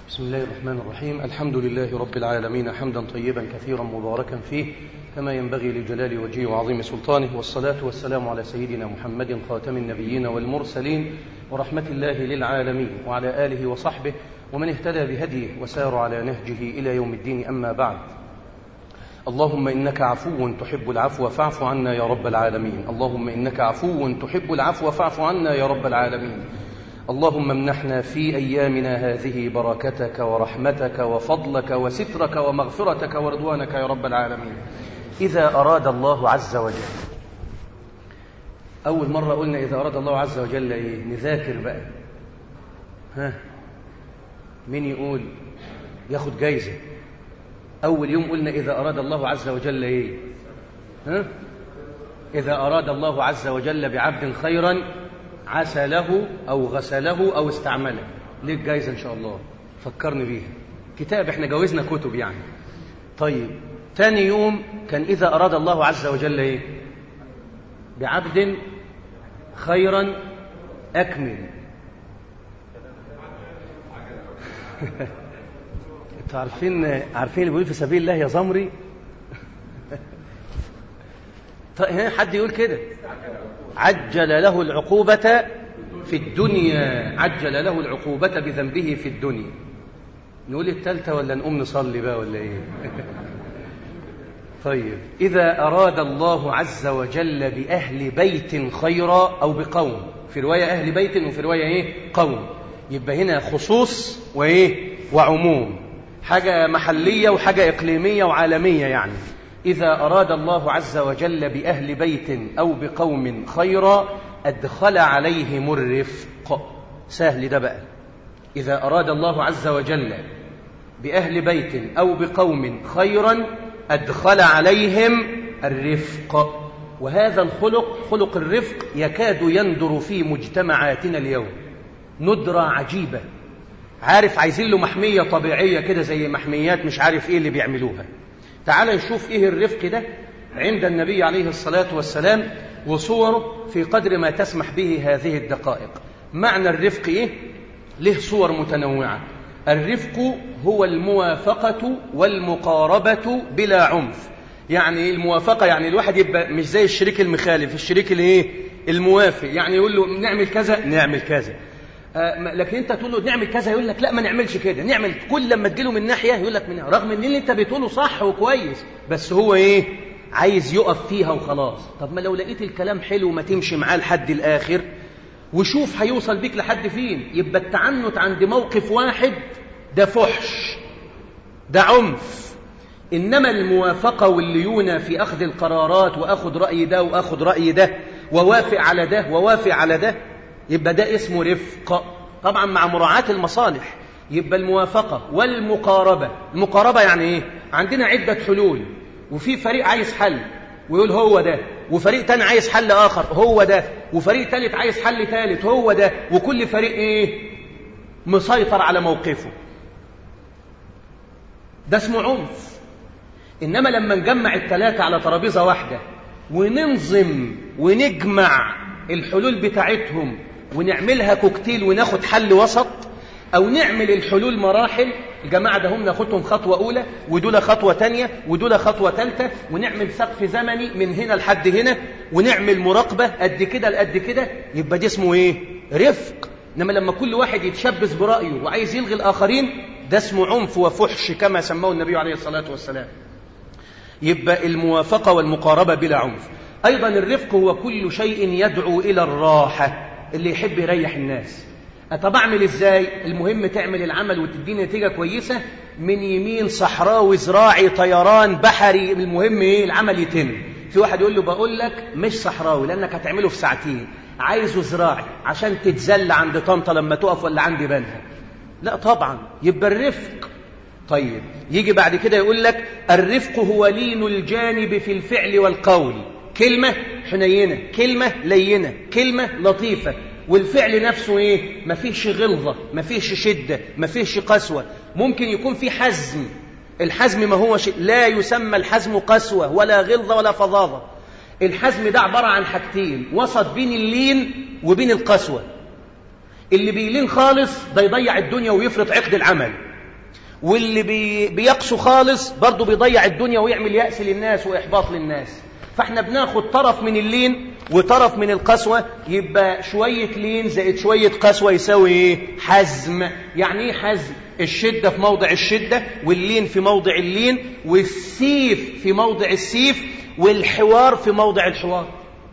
بسم الله الرحمن الرحيم الحمد لله رب العالمين حمدا طيبا كثيرا مباركا فيه كما ينبغي لجلال وجهه وعظيم سلطانه والصلاة والسلام على سيدنا محمد خاتم النبيين والمرسلين ورحمة الله للعالمين وعلى آله وصحبه ومن اهتدى بهديه وسار على نهجه إلى يوم الدين أما بعد اللهم إنك عفو تحب العفو فاعف عنا يا رب العالمين اللهم إنك عفو تحب العفو فاعف عنا يا رب العالمين اللهم امنحنا في أيامنا هذه بركتك ورحمتك وفضلك وسترك ومغفرتك ورضوانك يا رب العالمين إذا أراد الله عز وجل أول مرة قلنا إذا أراد الله عز وجل إيه؟ نذاكر بقى ها مين يقول ياخد جايزة أول يوم قلنا إذا أراد الله عز وجل إيه ها إذا أراد الله عز وجل بعبد خيرا عسله أو غسله أو استعمله ليك جايزة إن شاء الله فكرني بيها كتاب احنا جوزنا كتب يعني طيب تاني يوم كان إذا أراد الله عز وجل إيه بعبد خيرا أكمل انتوا عارفين عارفين اللي بيقول في سبيل الله يا زمري طيب حد يقول كده عجل له العقوبة في الدنيا عجل له العقوبة بذنبه في الدنيا نقول التالتة ولا نقوم نصلي بقى ولا ايه طيب إذا أراد الله عز وجل بأهل بيت خيرا أو بقوم في رواية أهل بيت وفي رواية إيه قوم يبقى هنا خصوص وإيه وعموم حاجة محلية وحاجة إقليمية وعالمية يعني إذا أراد الله عز وجل بأهل بيت أو بقوم خيرا أدخل عليهم الرفق سهل ده بقى إذا أراد الله عز وجل بأهل بيت أو بقوم خيرا أدخل عليهم الرفق وهذا الخلق خلق الرفق يكاد يندر في مجتمعاتنا اليوم ندرة عجيبة عارف عايزين له محمية طبيعية كده زي محميات مش عارف ايه اللي بيعملوها تعال نشوف ايه الرفق ده عند النبي عليه الصلاة والسلام وصوره في قدر ما تسمح به هذه الدقائق معنى الرفق ايه له صور متنوعة الرفق هو الموافقة والمقاربة بلا عنف يعني الموافقة يعني الواحد يبقى مش زي الشريك المخالف الشريك الايه الموافق يعني يقول له نعمل كذا نعمل كذا آه لكن انت تقول له نعمل كذا يقول لك لا ما نعملش كده نعمل كل لما تجيله من ناحيه يقول لك من رغم ان اللي انت بتقوله صح وكويس بس هو ايه عايز يقف فيها وخلاص طب ما لو لقيت الكلام حلو ما تمشي معاه لحد الاخر وشوف هيوصل بيك لحد فين يبقى التعنت عند موقف واحد ده فحش ده عنف انما الموافقه والليونه في اخذ القرارات واخذ راي ده واخذ راي ده ووافق على ده ووافق على ده يبقى ده اسمه رفق طبعا مع مراعاة المصالح يبقى الموافقة والمقاربة المقاربة يعني ايه عندنا عدة حلول وفي فريق عايز حل ويقول هو ده وفريق تاني عايز حل آخر هو ده وفريق تالت عايز حل تالت هو ده وكل فريق ايه مسيطر على موقفه ده اسمه عنف إنما لما نجمع الثلاثة على ترابيزة واحدة وننظم ونجمع الحلول بتاعتهم ونعملها كوكتيل وناخد حل وسط أو نعمل الحلول مراحل الجماعة ده هم ناخدهم خطوة أولى ودول خطوة تانية ودول خطوة تالتة ونعمل سقف زمني من هنا لحد هنا ونعمل مراقبة قد كده لقد كده يبقى دي اسمه إيه؟ رفق إنما لما كل واحد يتشبث برأيه وعايز يلغي الآخرين ده اسمه عنف وفحش كما سماه النبي عليه الصلاة والسلام يبقى الموافقة والمقاربة بلا عنف أيضا الرفق هو كل شيء يدعو إلى الراحة اللي يحب يريح الناس طب أعمل إزاي المهم تعمل العمل وتديني نتيجة كويسة من يمين صحراوي زراعي طيران بحري المهم إيه العمل يتم في واحد يقول له بقول لك مش صحراوي لأنك هتعمله في ساعتين عايزه زراعي عشان تتزل عند طنطا لما تقف ولا عند بنها لا طبعا يبقى الرفق طيب يجي بعد كده يقول لك الرفق هو لين الجانب في الفعل والقول كلمة حنينة كلمة لينة كلمة لطيفة والفعل نفسه ايه مفيش غلظة مفيش شدة مفيش قسوة ممكن يكون في حزم الحزم ما هو شيء لا يسمى الحزم قسوة ولا غلظة ولا فظاظة الحزم ده عبارة عن حاجتين وسط بين اللين وبين القسوة اللي بيلين خالص ده يضيع الدنيا ويفرط عقد العمل واللي بي بيقسو خالص برضه بيضيع الدنيا ويعمل يأس للناس وإحباط للناس فاحنا بناخد طرف من اللين وطرف من القسوة يبقى شوية لين زائد شوية قسوة يساوي ايه حزم يعني ايه حزم الشدة في موضع الشدة واللين في موضع اللين والسيف في موضع السيف والحوار في موضع الحوار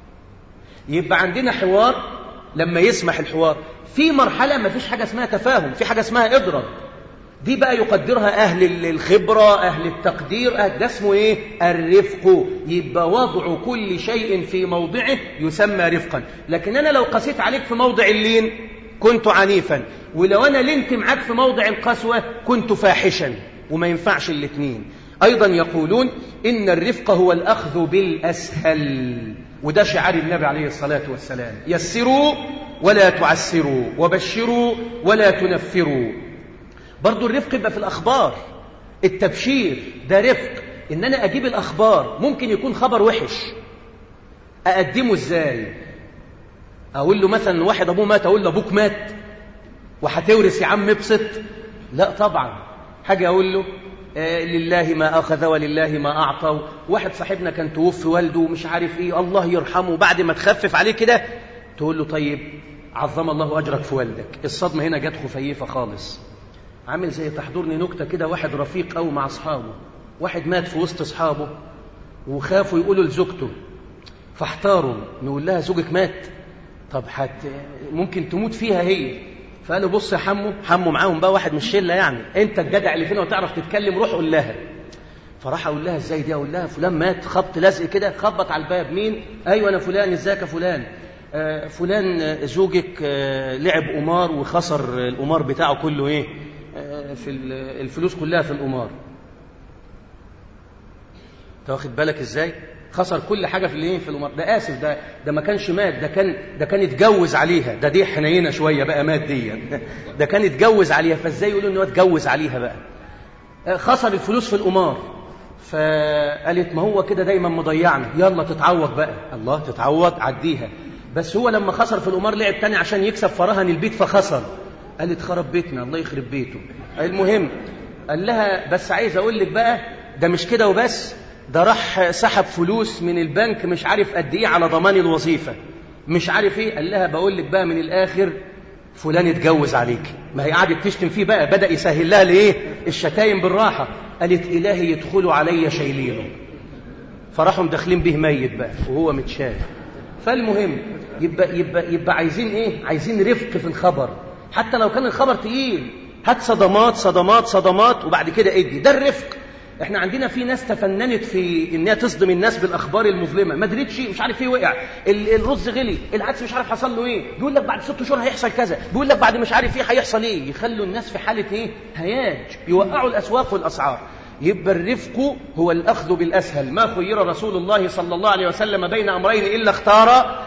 يبقى عندنا حوار لما يسمح الحوار في مرحلة ما فيش حاجة اسمها تفاهم في حاجة اسمها اضرب دي بقى يقدرها أهل الخبرة أهل التقدير أهل ده اسمه إيه الرفق يبقى وضع كل شيء في موضعه يسمى رفقا لكن أنا لو قسيت عليك في موضع اللين كنت عنيفا ولو أنا لنت معاك في موضع القسوة كنت فاحشا وما ينفعش الاثنين أيضا يقولون إن الرفق هو الأخذ بالأسهل وده شعار النبي عليه الصلاة والسلام يسروا ولا تعسروا وبشروا ولا تنفروا برضو الرفق يبقى في الأخبار التبشير ده رفق إن أنا أجيب الأخبار ممكن يكون خبر وحش أقدمه إزاي أقول له مثلا واحد أبوه مات أقول له أبوك مات وهتورث يا عم ابسط لا طبعا حاجة أقول له آه لله ما أخذ ولله ما أعطى واحد صاحبنا كان توفي والده ومش عارف إيه الله يرحمه بعد ما تخفف عليه كده تقول له طيب عظم الله أجرك في والدك الصدمة هنا جت خفيفة خالص عامل زي تحضرني نكتة كده واحد رفيق أو مع أصحابه واحد مات في وسط أصحابه وخافوا يقولوا لزوجته فاحتاروا نقول لها زوجك مات طب حت ممكن تموت فيها هي فقالوا بص يا حمو حمو معاهم بقى واحد من الشله يعني انت الجدع اللي فينا وتعرف تتكلم روح قول لها فراح اقول لها ازاي دي اقول لها فلان مات خبط لزق كده خبط على الباب مين ايوه انا فلان ازيك يا فلان آه فلان زوجك آه لعب قمار وخسر القمار بتاعه كله ايه في الفلوس كلها في القمار انت واخد بالك ازاي خسر كل حاجه في الايه في القمار ده اسف ده ده ما كانش مات ده كان ده كان اتجوز عليها ده دي حنينه شويه بقى ماديا ده كان اتجوز عليها فازاي يقولوا ان هو اتجوز عليها بقى خسر الفلوس في القمار فقالت ما هو كده دايما مضيعنا يلا تتعوض بقى الله تتعوض عديها بس هو لما خسر في القمار لعب تاني عشان يكسب فرهن البيت فخسر قالت خرب بيتنا الله يخرب بيته المهم قال لها بس عايز اقول لك بقى ده مش كده وبس ده راح سحب فلوس من البنك مش عارف قد ايه على ضمان الوظيفه مش عارف ايه قال لها بقول لك بقى من الاخر فلان اتجوز عليك ما هي قعدت تشتم فيه بقى بدا يسهل لها الايه الشتايم بالراحه قالت الهي يدخلوا علي شايلينه فراحوا مدخلين به ميت بقى وهو متشال فالمهم يبقى يبقى يبقى عايزين ايه عايزين رفق في الخبر حتى لو كان الخبر تقيل هات صدمات صدمات صدمات وبعد كده ادي ده الرفق احنا عندنا في ناس تفننت في انها تصدم الناس بالاخبار المظلمه ما دريتش مش عارف ايه وقع الرز غلي العدس مش عارف حصل له ايه بيقول لك بعد ست شهور هيحصل كذا بيقول لك بعد مش عارف ايه هيحصل ايه يخلوا الناس في حاله ايه هياج يوقعوا الاسواق والاسعار يبقى الرفق هو الاخذ بالاسهل ما خير رسول الله صلى الله عليه وسلم بين امرين الا اختار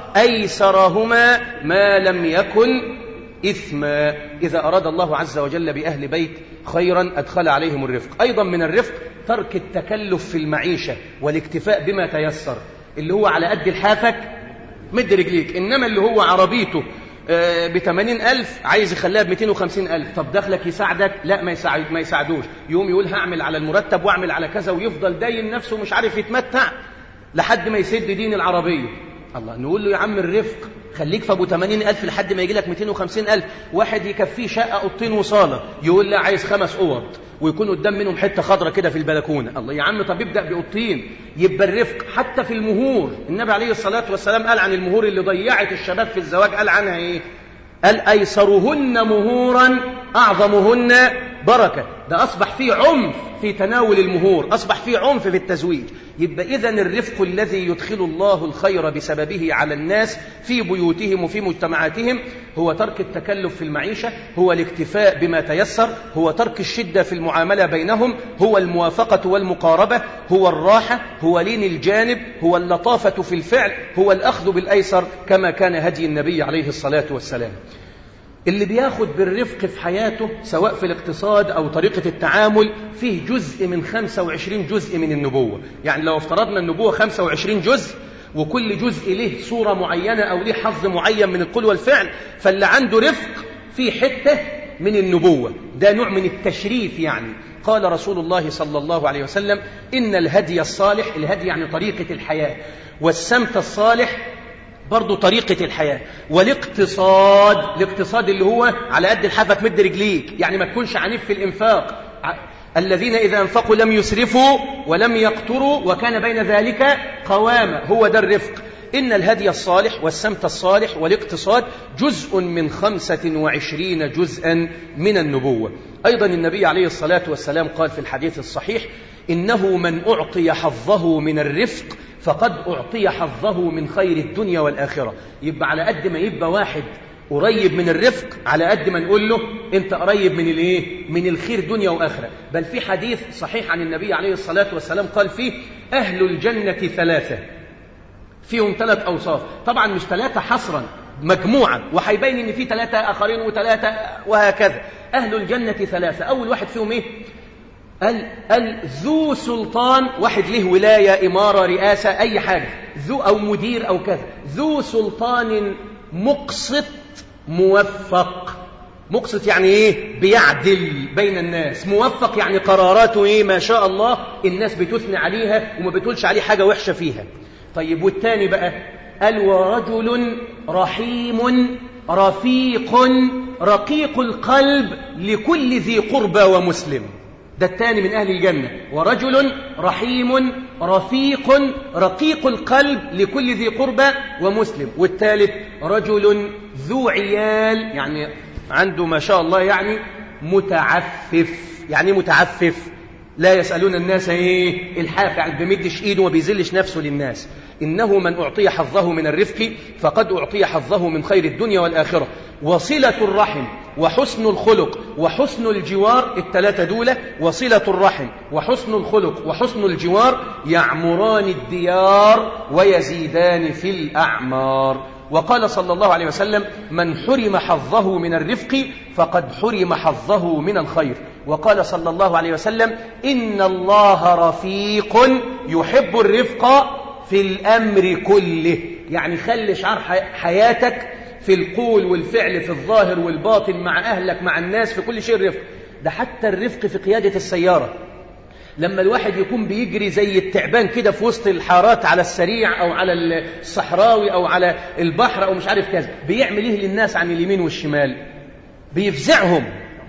ايسرهما ما لم يكن إثما إذا أراد الله عز وجل بأهل بيت خيرا أدخل عليهم الرفق أيضا من الرفق ترك التكلف في المعيشة والاكتفاء بما تيسر اللي هو على قد الحافك مد رجليك إنما اللي هو عربيته ب 80 ألف عايز يخليها ب 250 ألف طب دخلك يساعدك لا ما, يساعد ما يساعدوش يقوم يقول هعمل على المرتب واعمل على كذا ويفضل داين نفسه مش عارف يتمتع لحد ما يسد دين العربية الله نقول له يا عم الرفق خليك في ابو 80 ألف لحد ما يجي لك 250 ألف واحد يكفيه شقة أوضتين وصالة يقول لا عايز خمس أوض ويكون قدام منهم حتة خضرة كده في البلكونة الله يا عم طب ابدأ بأوضتين يبقى الرفق حتى في المهور النبي عليه الصلاة والسلام قال عن المهور اللي ضيعت الشباب في الزواج قال عنها ايه قال أيسرهن مهورا أعظمهن بركة ده أصبح فيه عنف في تناول المهور أصبح فيه عنف في التزويج يبقى إذا الرفق الذي يدخل الله الخير بسببه على الناس في بيوتهم وفي مجتمعاتهم هو ترك التكلف في المعيشة هو الاكتفاء بما تيسر هو ترك الشدة في المعاملة بينهم هو الموافقة والمقاربة هو الراحة هو لين الجانب هو اللطافة في الفعل هو الأخذ بالأيسر كما كان هدي النبي عليه الصلاة والسلام اللي بياخد بالرفق في حياته سواء في الاقتصاد أو طريقة التعامل فيه جزء من 25 جزء من النبوة يعني لو افترضنا النبوة 25 جزء وكل جزء له صورة معينة أو له حظ معين من القول والفعل فاللي عنده رفق في حتة من النبوة ده نوع من التشريف يعني قال رسول الله صلى الله عليه وسلم إن الهدي الصالح الهدي يعني طريقة الحياة والسمت الصالح برضو طريقة الحياة والاقتصاد الاقتصاد اللي هو على قد الحافة تمد رجليك يعني ما تكونش عنيف في الإنفاق الذين إذا أنفقوا لم يسرفوا ولم يقتروا وكان بين ذلك قوامة هو ده الرفق إن الهدي الصالح والسمت الصالح والاقتصاد جزء من خمسة وعشرين جزءا من النبوة أيضا النبي عليه الصلاة والسلام قال في الحديث الصحيح إنه من أعطي حظه من الرفق فقد أعطي حظه من خير الدنيا والآخرة يبقى على قد ما يبقى واحد قريب من الرفق على قد ما نقول له انت قريب من الايه من الخير دنيا واخره بل في حديث صحيح عن النبي عليه الصلاه والسلام قال فيه اهل الجنه ثلاثه فيهم ثلاث اوصاف طبعا مش ثلاثه حصرا مجموعه وهيبين ان في ثلاثه اخرين وثلاثه وهكذا اهل الجنه ثلاثه اول واحد فيهم ايه قال قال ذو سلطان واحد له ولايه اماره رئاسه اي حاجه ذو او مدير او كذا ذو سلطان مقسط موفق مقسط يعني ايه بيعدل بين الناس موفق يعني قراراته ايه ما شاء الله الناس بتثني عليها وما بتقولش عليه حاجه وحشه فيها طيب والتاني بقى قال ورجل رحيم رفيق رقيق القلب لكل ذي قربى ومسلم ده الثاني من أهل الجنة ورجل رحيم رفيق رقيق القلب لكل ذي قربى ومسلم والثالث رجل ذو عيال يعني عنده ما شاء الله يعني متعفف يعني متعفف لا يسألون الناس ايه الحاف يعني بيمدش ايده وما بيذلش نفسه للناس إنه من أعطي حظه من الرفق فقد أعطي حظه من خير الدنيا والآخرة وصلة الرحم وحسن الخلق وحسن الجوار الثلاثة دولة وصلة الرحم وحسن الخلق وحسن الجوار يعمران الديار ويزيدان في الأعمار وقال صلى الله عليه وسلم من حرم حظه من الرفق فقد حرم حظه من الخير وقال صلى الله عليه وسلم إن الله رفيق يحب الرفق في الأمر كله يعني خلي شعار حياتك في القول والفعل في الظاهر والباطن مع أهلك مع الناس في كل شيء رفق ده حتى الرفق في قيادة السيارة لما الواحد يكون بيجري زي التعبان كده في وسط الحارات على السريع أو على الصحراوي أو على البحر أو مش عارف كذا بيعمل إيه للناس عن اليمين والشمال بيفزعهم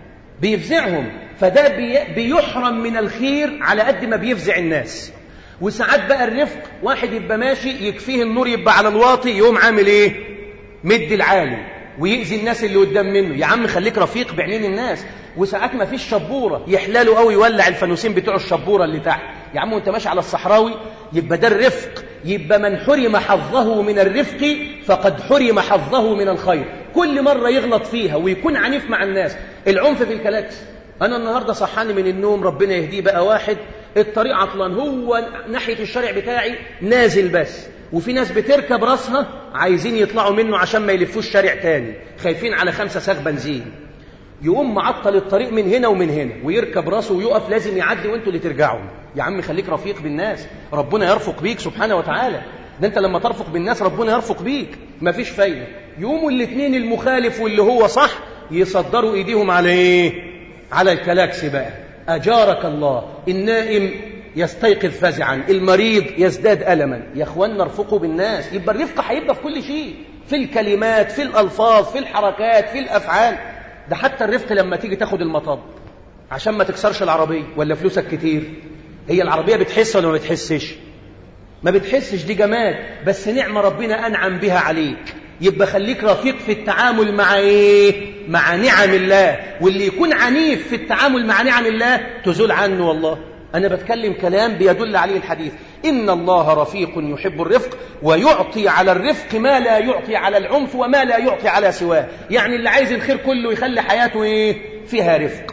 بيفزعهم فده بيحرم من الخير على قد ما بيفزع الناس وساعات بقى الرفق واحد يبقى ماشي يكفيه النور يبقى على الواطي يقوم عامل ايه مد العالي ويأذي الناس اللي قدام منه يا عم خليك رفيق بعينين الناس وساعات ما فيش شبوره يحلاله قوي يولع الفانوسين بتوع الشبوره اللي تحت يا عم وانت ماشي على الصحراوي يبقى ده الرفق يبقى من حرم حظه من الرفق فقد حرم حظه من الخير كل مره يغلط فيها ويكون عنيف مع الناس العنف في الكلاكس انا النهارده صحاني من النوم ربنا يهديه بقى واحد الطريق عطلان هو ناحيه الشارع بتاعي نازل بس وفي ناس بتركب راسها عايزين يطلعوا منه عشان ما يلفوش شارع تاني خايفين على خمسة ساغ بنزين يقوم معطل الطريق من هنا ومن هنا ويركب راسه ويقف لازم يعدي وانتوا اللي ترجعوا يا عم خليك رفيق بالناس ربنا يرفق بيك سبحانه وتعالى ده انت لما ترفق بالناس ربنا يرفق بيك مفيش فايده يقوموا الاثنين المخالف واللي هو صح يصدروا ايديهم على ايه على الكلاكس بقى اجارك الله النائم يستيقظ فزعا المريض يزداد ألما يا اخوانا ارفقوا بالناس يبقى الرفق هيبقى في كل شيء في الكلمات في الألفاظ في الحركات في الأفعال ده حتى الرفق لما تيجي تاخد المطب عشان ما تكسرش العربية ولا فلوسك كتير هي العربية بتحس ولا ما بتحسش ما بتحسش دي جمال بس نعمة ربنا أنعم بها عليك يبقى خليك رفيق في التعامل مع ايه مع نعم الله واللي يكون عنيف في التعامل مع نعم الله تزول عنه والله أنا بتكلم كلام بيدل عليه الحديث إن الله رفيق يحب الرفق ويعطي على الرفق ما لا يعطي على العنف وما لا يعطي على سواه يعني اللي عايز الخير كله يخلي حياته إيه؟ فيها رفق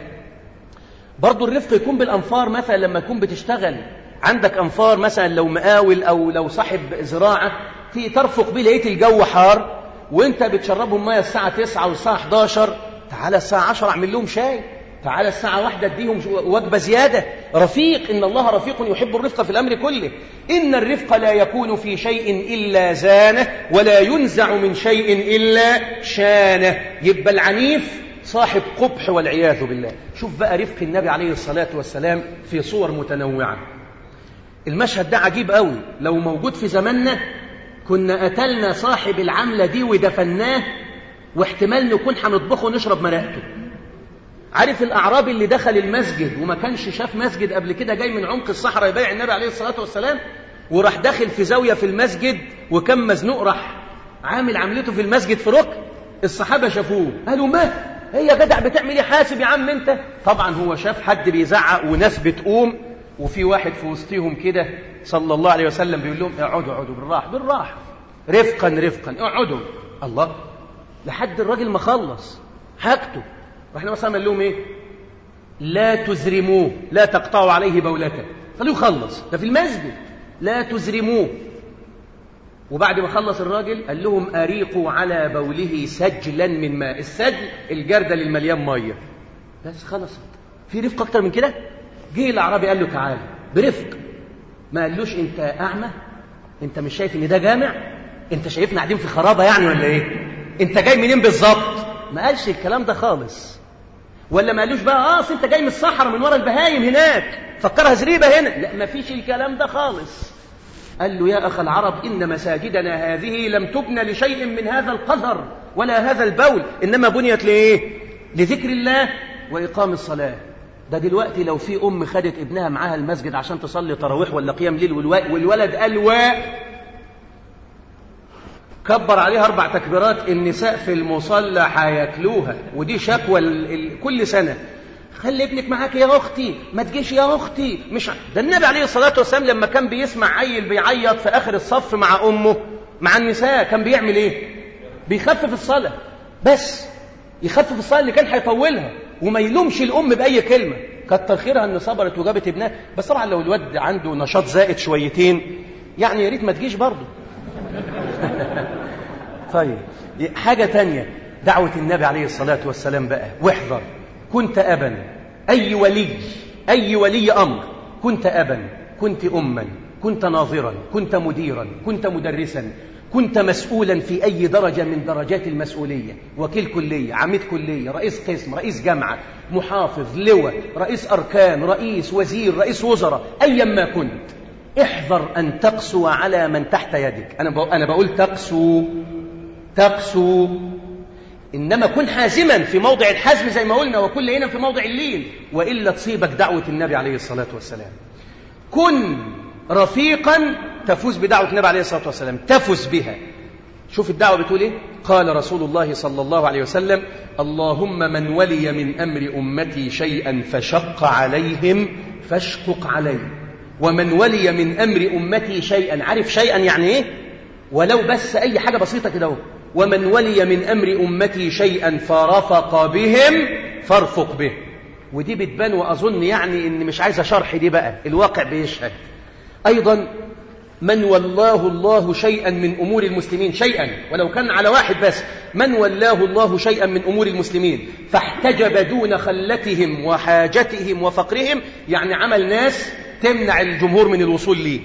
برضو الرفق يكون بالأنفار مثلا لما تكون بتشتغل عندك أنفار مثلا لو مقاول أو لو صاحب زراعة في ترفق بيه لقيت الجو حار وانت بتشربهم ميه الساعة 9 والساعة 11 تعالى الساعة 10 اعمل لهم شاي تعالى الساعة واحدة اديهم وجبة زيادة رفيق إن الله رفيق يحب الرفق في الأمر كله إن الرفق لا يكون في شيء إلا زانه ولا ينزع من شيء إلا شانه يبقى العنيف صاحب قبح والعياذ بالله شوف بقى رفق النبي عليه الصلاة والسلام في صور متنوعة المشهد ده عجيب قوي لو موجود في زماننا كنا قتلنا صاحب العملة دي ودفناه واحتمال نكون هنطبخه ونشرب مرقته عارف الأعرابي اللي دخل المسجد وما كانش شاف مسجد قبل كده جاي من عمق الصحراء يبايع النبي عليه الصلاة والسلام وراح داخل في زاوية في المسجد وكم مزنوق راح عامل عملته في المسجد في ركن الصحابة شافوه قالوا ما هي يا جدع بتعمل ايه حاسب يا عم انت طبعا هو شاف حد بيزعق وناس بتقوم وفي واحد في وسطهم كده صلى الله عليه وسلم بيقول لهم اقعدوا اقعدوا بالراحه بالراحه رفقا رفقا اقعدوا الله لحد الراجل ما خلص حاجته واحنا مثلا قال لهم ايه لا تزرموه لا تقطعوا عليه بولته خليه يخلص ده في المسجد لا تزرموه وبعد ما خلص الراجل قال لهم أريقوا على بوله سجلا من ماء السجل الجردل المليان مية بس خلص في رفق أكتر من كده جه الأعرابي قال له تعالى برفق ما قالوش أنت أعمى أنت مش شايف إن ده جامع أنت شايفنا قاعدين في خرابة يعني ولا إيه أنت جاي منين بالظبط ما قالش الكلام ده خالص ولا ما قالوش بقى اه انت جاي من الصحراء من ورا البهايم هناك فكرها زريبه هنا لا ما فيش الكلام ده خالص قال له يا أخ العرب إن مساجدنا هذه لم تبنى لشيء من هذا القذر ولا هذا البول إنما بنيت لإيه؟ لذكر الله وإقام الصلاة ده دلوقتي لو في أم خدت ابنها معاها المسجد عشان تصلي تراويح ولا قيام ليل والولد قال واء كبر عليها أربع تكبيرات النساء في المصلى هياكلوها ودي شكوى كل سنة خلي ابنك معاك يا اختي ما تجيش يا اختي مش ده النبي عليه الصلاه والسلام لما كان بيسمع عيل بيعيط في اخر الصف مع امه مع النساء كان بيعمل ايه بيخفف الصلاه بس يخفف الصلاه اللي كان هيطولها وما يلومش الام باي كلمه كتر خيرها ان صبرت وجابت ابنها بس طبعا لو الواد عنده نشاط زائد شويتين يعني يا ريت ما تجيش برضه طيب حاجه تانية دعوه النبي عليه الصلاه والسلام بقى واحذر كنت أبا أي ولي أي ولي أمر كنت أبا كنت أما كنت ناظرا كنت مديرا كنت مدرسا كنت مسؤولا في أي درجة من درجات المسؤولية وكيل كلية عميد كلية رئيس قسم رئيس جامعة محافظ لواء رئيس أركان رئيس وزير رئيس وزراء أيا ما كنت احذر أن تقسو على من تحت يدك أنا أنا بقول تقسو تقسو إنما كن حازما في موضع الحزم زي ما قلنا وكن لينا في موضع اللين وإلا تصيبك دعوة النبي عليه الصلاة والسلام كن رفيقا تفوز بدعوة النبي عليه الصلاة والسلام تفوز بها شوف الدعوة بتقول إيه قال رسول الله صلى الله عليه وسلم اللهم من ولي من أمر أمتي شيئا فشق عليهم فاشقق عليه ومن ولي من أمر أمتي شيئا عارف شيئا يعني إيه ولو بس أي حاجة بسيطة كده ومن ولي من أمر أمتي شيئا فرفق بهم فارفق به ودي بتبان وأظن يعني إن مش عايزة شرح دي بقى الواقع بيشهد أيضا من ولاه الله شيئا من أمور المسلمين شيئا ولو كان على واحد بس من ولاه الله شيئا من أمور المسلمين فاحتجب دون خلتهم وحاجتهم وفقرهم يعني عمل ناس تمنع الجمهور من الوصول ليه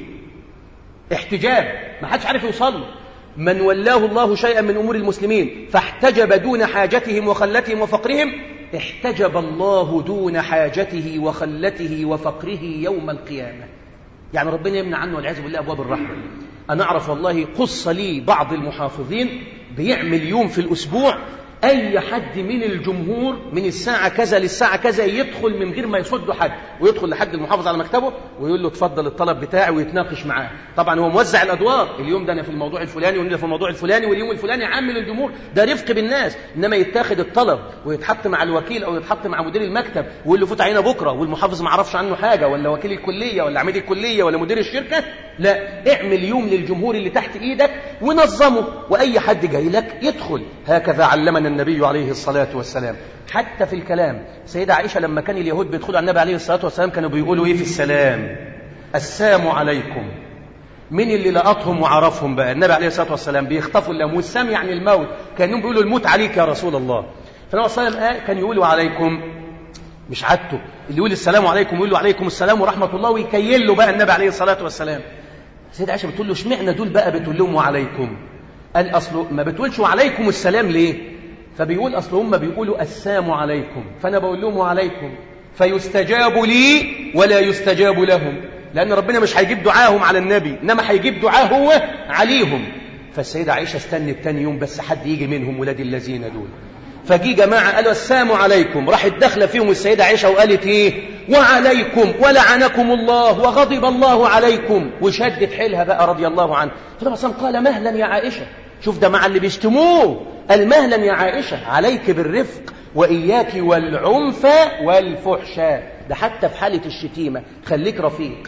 احتجاب ما حدش عارف يوصل له من ولاه الله شيئا من أمور المسلمين فاحتجب دون حاجتهم وخلتهم وفقرهم احتجب الله دون حاجته وخلته وفقره يوم القيامة يعني ربنا يمنع عنه والعياذ بالله أبواب الرحمة أنا أعرف والله قص لي بعض المحافظين بيعمل يوم في الأسبوع أي حد من الجمهور من الساعة كذا للساعة كذا يدخل من غير ما يصد حد ويدخل لحد المحافظ على مكتبه ويقول له اتفضل الطلب بتاعي ويتناقش معاه طبعا هو موزع الأدوار اليوم ده أنا في الموضوع الفلاني واليوم ده في الموضوع الفلاني واليوم الفلاني عامل الجمهور ده رفق بالناس إنما يتاخد الطلب ويتحط مع الوكيل أو يتحط مع مدير المكتب ويقول له فوت علينا بكرة والمحافظ ما عرفش عنه حاجة ولا وكيل الكلية ولا عميد الكلية ولا مدير الشركة لا اعمل يوم للجمهور اللي تحت إيدك ونظمه وأي حد جاي لك يدخل هكذا علمنا النبي عليه الصلاة والسلام حتى في الكلام سيدة عائشة لما كان اليهود بيدخلوا على النبي عليه الصلاة والسلام كانوا بيقولوا إيه في السلام السلام عليكم مين اللي لقطهم وعرفهم بقى النبي عليه الصلاة والسلام بيخطفوا اللام والسام يعني الموت كانوا بيقولوا الموت عليك يا رسول الله فالنبي صلى الله عليه وسلم كان يقولوا عليكم مش عادته اللي يقول السلام عليكم يقول له عليكم السلام ورحمة الله ويكيل له بقى النبي عليه الصلاة والسلام سيدة عائشة بتقول له اشمعنى دول بقى بتقول لهم وعليكم قال أصله ما بتقولش وعليكم السلام ليه فبيقول أصل هم بيقولوا السلام عليكم فأنا بقول لهم وعليكم فيستجاب لي ولا يستجاب لهم لأن ربنا مش هيجيب دعاهم على النبي إنما هيجيب دعاه هو عليهم فالسيدة عائشة استنت تاني يوم بس حد يجي منهم ولاد الذين دول فجي جماعة قالوا السلام عليكم راحت داخلة فيهم السيدة عائشة وقالت ايه وعليكم ولعنكم الله وغضب الله عليكم وشدت حيلها بقى رضي الله عنه فالنبي صلى قال مهلا يا عائشة شوف ده مع اللي بيشتموه قال مهلا يا عائشة عليك بالرفق وإياك والعنف والفحشاء ده حتى في حالة الشتيمة خليك رفيق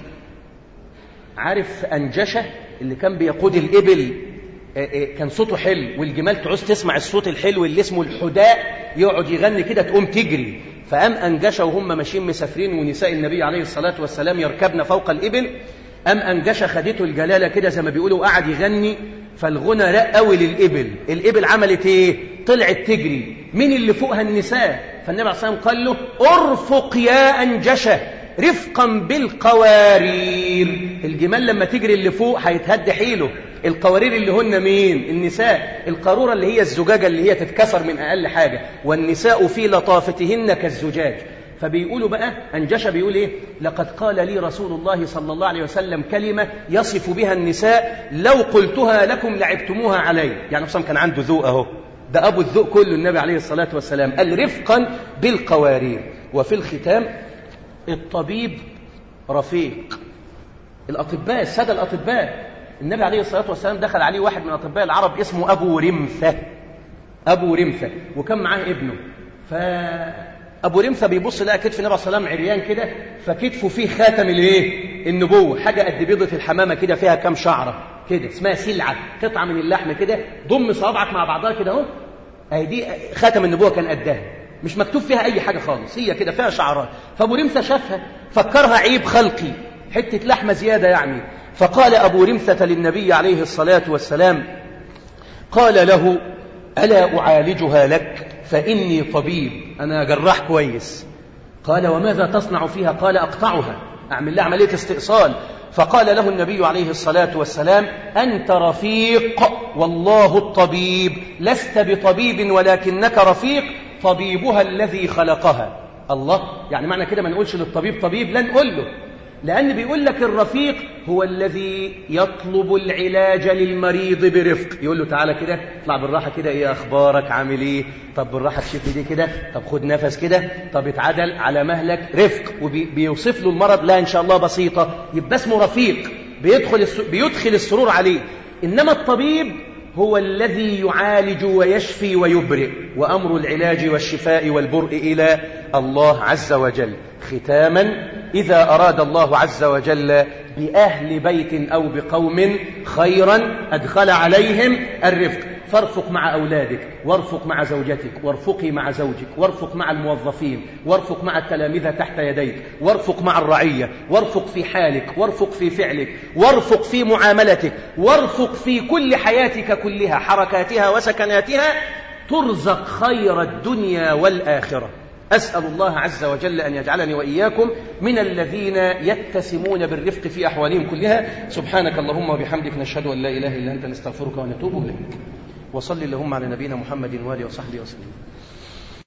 عارف أنجشة اللي كان بيقود الإبل كان صوته حلو والجمال تعوز تسمع الصوت الحلو اللي اسمه الحداء يقعد يغني كده تقوم تجري فقام أنجشة وهم ماشيين مسافرين ونساء النبي عليه الصلاة والسلام يركبن فوق الإبل أم أنجشة خدته الجلالة كده زي ما بيقولوا قعد يغني فالغنى رق قوي للإبل الإبل عملت إيه طلعت تجري مين اللي فوقها النساء فالنبي عليه الصلاة والسلام قال له ارفق يا أنجشة رفقا بالقوارير الجمال لما تجري اللي فوق هيتهد حيله القوارير اللي هن مين النساء القارورة اللي هي الزجاجة اللي هي تتكسر من أقل حاجة والنساء في لطافتهن كالزجاج فبيقولوا بقى أنجش بيقول إيه لقد قال لي رسول الله صلى الله عليه وسلم كلمة يصف بها النساء لو قلتها لكم لعبتموها علي يعني صلى كان عنده ذوق أهو ده أبو الذوق كله النبي عليه الصلاة والسلام قال رفقا بالقوارير وفي الختام الطبيب رفيق الأطباء السادة الأطباء النبي عليه الصلاة والسلام دخل عليه واحد من أطباء العرب اسمه أبو رمثة أبو رمثة وكان معاه ابنه فأبو رمثة بيبص لقى كتف النبي صلى الله عليه وسلم عريان كده فكتفه فيه خاتم الايه النبوة حاجة قد بيضة الحمامة كده فيها كام شعرة كده اسمها سلعة قطعة من اللحم كده ضم صوابعك مع بعضها كده اهو اهي دي خاتم النبوة كان قدها مش مكتوب فيها أي حاجة خالص هي كده فيها شعرات فأبو رمثة شافها فكرها عيب خلقي حتة لحمة زيادة يعني فقال أبو رمثة للنبي عليه الصلاة والسلام قال له ألا أعالجها لك فإني طبيب أنا جراح كويس قال وماذا تصنع فيها قال أقطعها أعمل لها عملية استئصال فقال له النبي عليه الصلاة والسلام أنت رفيق والله الطبيب لست بطبيب ولكنك رفيق طبيبها الذي خلقها الله يعني معنى كده ما نقولش للطبيب طبيب لا نقول له لأن بيقول لك الرفيق هو الذي يطلب العلاج للمريض برفق يقول له تعالى كده اطلع بالراحة كده ايه أخبارك عامل ايه طب بالراحة تشوف دي كده طب خد نفس كده طب اتعدل على مهلك رفق وبيوصف له المرض لا إن شاء الله بسيطة يبقى اسمه رفيق بيدخل بيدخل السرور عليه إنما الطبيب هو الذي يعالج ويشفي ويبرئ وأمر العلاج والشفاء والبرء إلى الله عز وجل ختاما إذا أراد الله عز وجل بأهل بيت أو بقوم خيرا أدخل عليهم الرفق فارفق مع أولادك وارفق مع زوجتك وارفقي مع زوجك وارفق مع الموظفين وارفق مع التلامذة تحت يديك وارفق مع الرعية وارفق في حالك وارفق في فعلك وارفق في معاملتك وارفق في كل حياتك كلها حركاتها وسكناتها ترزق خير الدنيا والآخرة أسأل الله عز وجل أن يجعلني وإياكم من الذين يتسمون بالرفق في أحوالهم كلها سبحانك اللهم وبحمدك نشهد أن لا إله إلا أنت نستغفرك ونتوب إليك وصل اللهم على نبينا محمد وآله وصحبه وسلم